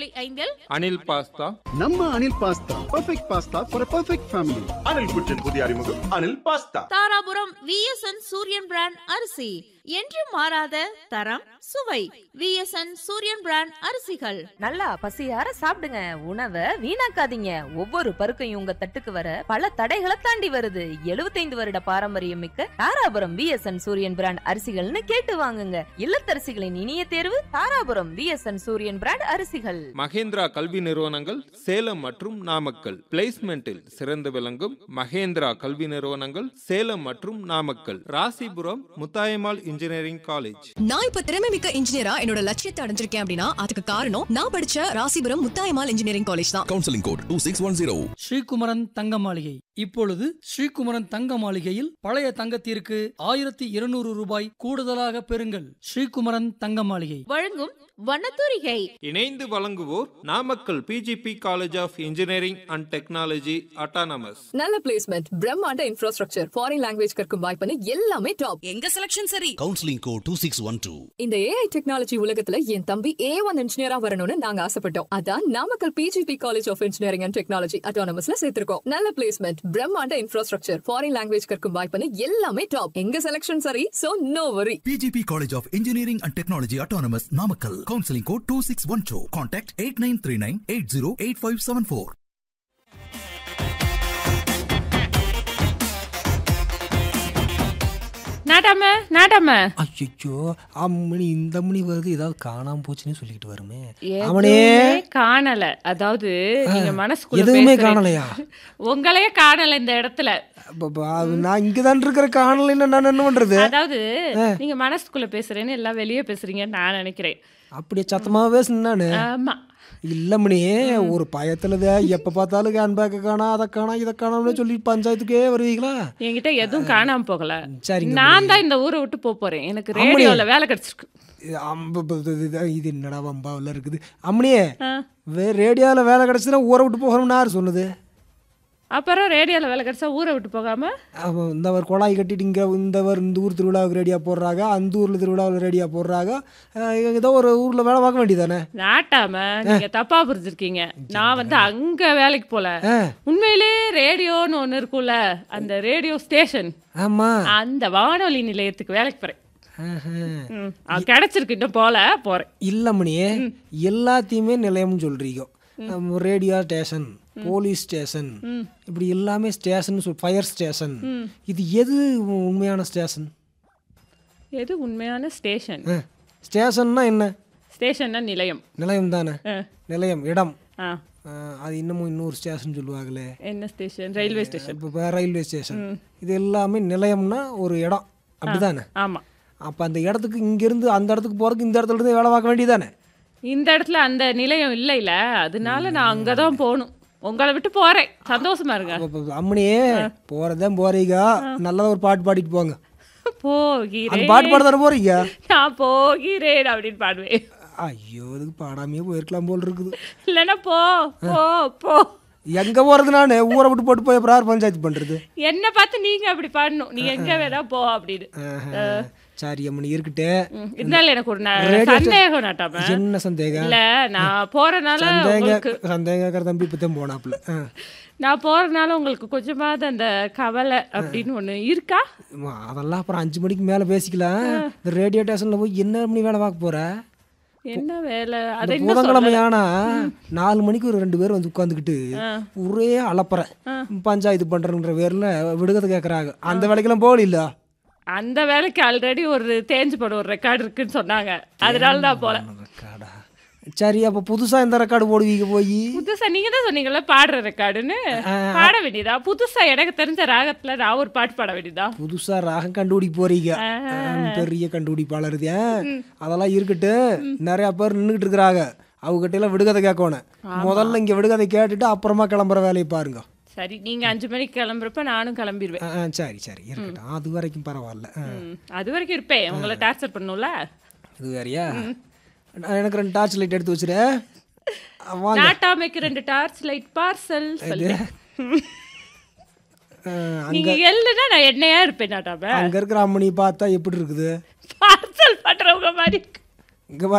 ஐந்தில் அனில் பாஸ்தா நம்ம Anil pasta perfect pasta for perfect family Anil குற்றின் புதிய அறிமுகம் Anil pasta Dharapuram VSN Suriyan brand அரிசி என்று மாறாத தரம் சுவை விஎஸ்என் சூரியன் பிராண்ட் அரிசிகள் நல்லா பசியார சாப்பிடுங்க உணவை வீணாக்காதீங்க ஒவ்வொரு பருக்கையும் உங்க தட்டுக்கு வர பல தடைகளை தாண்டி வருது 75 வருட பாரம்பரியம் மிக்க தாராபுரம் விஎஸ்என் சூரியன் பிராண்ட் அரிசிகள்னு கேட்டு வாங்குங்க இல்லத்தரசிகளின் இனிய தேர்வு தாராபுரம் விஎஸ்என் சூரியன் பிராண்ட் அரிசிகள் மகேந்திரா கல்வி நிறுவனங்கள் சேலம் மற்றும் நாமக்கல் பிளேஸ்மெண்டில் சிறந்து விளங்கும் மகேந்திரா கல்வி நிறுவனங்கள் சேலம் மற்றும் நாமக்கல் ராசிபுரம் முத்தாயம்மாள் இன்ஜினியரிங் காலேஜ் நான் இப்ப திறமை மிக்க இன்ஜினியரா என்னோட லட்சியத்தை அடைஞ்சிருக்கேன் அப்படின்னா அதுக்கு காரணம் நான் படிச்ச ராசிபுரம் முத்தாயமால் இன்ஜினியரிங் காலேஜ் தான் counselling code two six one zero Srikumaran தங்க மாளிகை இப்பொழுது ஸ்ரீகுமரன் தங்க மாளிகையில் பழைய தங்கத்திற்கு ஆயிரத்தி இருநூறு ரூபாய் கூடுதலாக பெறுங்கள் ஸ்ரீகுமரன் தங்க மாளிகை வழங்கும் வண்ணத்தூரிகை இணைந்து வழங்குவோர் Namakkal PGP college of engineering and technology autonomous நல்ல பிளேஸ்மெண்ட் பிரம்மாண்ட இன்ஃப்ராஸ்ட்ரக்சர் ஃபாரின் லாங்குவேஜ் கற்கும் வாய்ப்புன்னு எல்லாமே டாப் எங்க செலக்ஷன் சரி counselling code two six one two இந்த ஏஐ டெக்னாலஜி உலகத்துல என் தம்பி ஏ ஒன் இன்ஜினியரா வரணும்னு நாங்க ஆசைப்பட்டோம் அதான் Namakkal PGP college of engineering and technology அட்டானமஸ்ல சேர்த்திருக்கோம் நல்ல பிளேஸ்மெண்ட் பிரம்மாண்ட இன்ஃப்ராஸ்ட்ரக்சர் ஃபாரின் லாங்குவேஜ் கற்கும் வாய்ப்புன்னு எல்லாமே டாப் எங்க செலக்ஷன் சரி so no worry PGP College of Engineering and Technology Autonomous Namakkal. Counseling code 2612. Contact 8939 808574. நாட்டாம நாட்டாம அச்சோ அம்மணி இந்த மணி வருது ஏதாவது காணாம போச்சுன்னு சொல்லிக்கிட்டு வருமே அவனே காணல அதாவது நீங்க மனசுக்குள்ள எதுவுமே பேசுறீங்க. காணலையா? உங்களையே காணல இந்த இடத்துல அப்ப- அப்ப அது நான் இங்க தான் இருக்கிற காணலைன்னு நான் என்ன பண்றது அதாவது நீங்க மனசுக்குள்ள பேசுறேன்னு எல்லாம் வெளியே பேசுறீங்கன்னு நான் நினைக்கிறேன் அப்படியே சத்தமா பேசுனேன் நானு ஆமா இல்ல மணி ஒரு பயத்துலதான் எப்ப பார்த்தாலும் ஹேண்ட்பேக்கை காணா அதை காணா இதை காணாம்னு சொல்லி பஞ்சாயத்துக்கே வருவீங்களா என்கிட்ட எதுவும் காணாம போகல சரிங்க நான் தான் இந்த ஊரை விட்டு போக போறேன் எனக்கு அம்மணி. ரேடியோல வேலை கிடைச்சிருக்கு இது அம்ப- ப- இது- இது- இது என்னடா வம்பாவில் இருக்குது அம்மனியே ஆ. வே ரேடியோவில் வேலை கிடச்சுன்னா ஊரை விட்டு போகணும்னு யார் சொன்னது அப்புறம் ரேடியோல வேலை கிடைச்சா ஊரை விட்டு போகாம அப்போ இந்தவர் குழாய் கட்டிட்டு இங்கே இந்தவர் இந்த ஊர் திருவிழாவுக்கு ரெடியாக போடுறாங்க அந்த ஊரில் திருவிழாவில் ரெடியாக போடுறாங்க அஹ் ஏதோ ஒரு ஊரில் வேலை பார்க்க வேண்டியதானே நாட்டாம நீங்க தப்பா புரிஞ்சிருக்கீங்க நான் வந்து அங்க வேலைக்கு போல ஆ உண்மையிலே ரேடியோன்னு ஒண்ணு இருக்கும்ல அந்த ரேடியோ ஸ்டேஷன் ஆமாம் அந்த வானொலி நிலையத்துக்கு வேலைக்கு போறேன் ம், அது கிடைச்சிருக்கு இன்னும் போல போறேன் இல்லை மணியே எல்லாத்தையுமே நிலையம்னு சொல்கிறீங்க ரேடியோ ஸ்டேஷன் போலீஸ் ஸ்டேஷன் இப்படி எல்லாமே ஸ்டேஷன் சொல் ஃபயர் ஸ்டேஷன் இது எது உண்மையான ஸ்டேஷன் எது உண்மையான ஸ்டேஷன் ஸ்டேஷன்னா என்ன ஸ்டேஷன்னா நிலையம் நிலையம் தானே ஆ. நிலையம் இடம் ஆ அஹ் அது இன்னமும் இன்னொரு ஸ்டேஷன் சொல்லுவாங்களே என்ன ஸ்டேஷன் ரயில்வே ஸ்டேஷன் இப்போ ரயில்வே ஸ்டேஷன் இது எல்லாமே நிலையம்னா ஒரு இடம் அப்படிதானே ஆமா அப்போ அந்த இடத்துக்கு இங்கேருந்து அந்த இடத்துக்கு போகிறதுக்கு இந்த இடத்துல இருந்து வேலை பார்க்க வேண்டியதானே இந்த இடத்துல அந்த நிலையம் இல்லைல அதனால நான் அங்கதான் போகணும் உங்களை விட்டு போறேன் சந்தோஷமா இருங்க அப்போ அம்மனியே போகிறதான் போறீங்க நல்லதா ஒரு பாட்டு பாடிட்டு போங்க அந்த போகிறேன் பாட்டு பாட தானே போறீங்க நான் போகிறேன் அப்படின்னு பாடுவேன் ஐயோ இதுக்கு பாடாமையே போயிருக்கலாம் போல் இருக்குது இல்லைன்னா போ போ போ எங்கே போகிறது நான் ஊரை விட்டு போட்டு போய் அப்புறம் யார் பஞ்சாயத்து பண்ணுறது என்ன பார்த்து நீங்க அப்படி பாடணும் நீ எங்க வேணா போ அப்படின்னு சரி அம்மனி இருக்கட்டே ம், இருந்தாலும் எனக்கு ஒரு ந- ரேடியோ சந்தேகம் நாட்டாம என்ன சந்தேகம் இல்ல நான் போறனால சந்தேக உங்களுக்கு சந்தேகக்கார தம்பி இப்போ தான் போனாப்புல ஆ. நான் போறனால உங்களுக்கு கொஞ்சமாவது அந்த கவலை அப்படின்னு ஒண்ணு இருக்கா அம்மா, அதெல்லாம் அப்புறம் அஞ்சு மணிக்கு மேலே பேசிக்கலாம் இந்த ரேடியோ ஸ்டேஷனில் போய் என்ன பண்ணி வேலை பார்க்க போற என்ன வேலை அதை இந்த இன்னும் புதன்கிழமை சொல்லல. ஆனா நாலு மணிக்கு ஒரு ரெண்டு பேர் வந்து உட்காந்துக்கிட்டு ஒரே அலப்பற பஞ்சாயத்து பண்றன்ற பேர்ல விடுகதை கேட்கறாங்க அந்த வேலைக்கெல்லாம் போகல அந்த வேலைக்கு ஆல்ரெடி ஒரு தேஞ்சு போட ஒரு ரெக்கார்டு இருக்குன்னு சொன்னாங்க அதனால தான் போல ரெக்கார்டா சரி அப்ப புதுசா இந்த ரெக்கார்டு போடுவீங்க போய் புதுசா நீங்க தான் சொன்னீங்கல்ல பாடுற ரெக்கார்டுன்னு பாட வேண்டியதா புதுசா எனக்கு தெரிஞ்ச ராகத்துல நான் ஒரு பாட்டு பாட வேண்டியதா புதுசா ராகம் கண்டுபிடிக்க போறீங்க ஆ, பெரிய கண்டுபிடிப்பாளர் இது ஏன்? அதெல்லாம் இருக்கட்டு நிறைய பேர் நின்றுட்டு இருக்கிறாங்க அவங்ககிட்ட எல்லாம் விடுகதை கேட்கணும் முதல்ல இங்க விடுகதை கேட்டுட்டு அப்புறமா கிளம்புற வேலையை பாருங்க சரி நீங்க அஞ்சு மணிக்கு கிளம்புறப்ப நானும் கிளம்பிடுவேன் ஆ, ஆ, சரி சரி இருக்கட்டும் அது வரைக்கும் பரவாயில்ல ஆ. ம், அது வரைக்கும் இருப்பேன் உங்களை டார்ச்சர் பண்ணும்ல இது வேறையா நான் எனக்கு ரெண்டு டார்ச் லைட் எடுத்து வச்சுரு ஆ, வாங்க நாட்டாமைக்கு ரெண்டு டார்ச் லைட் பார்சல் சொல்லுங்க ஆ, நீங்க எல்லுனா நான் என்னையா இருப்பேன் நாட்டாம அங்க இருக்கிற அம்மனி பார்த்தா எப்படி இருக்குது பார்சல் பண்றவங்க மாதிரி இங்க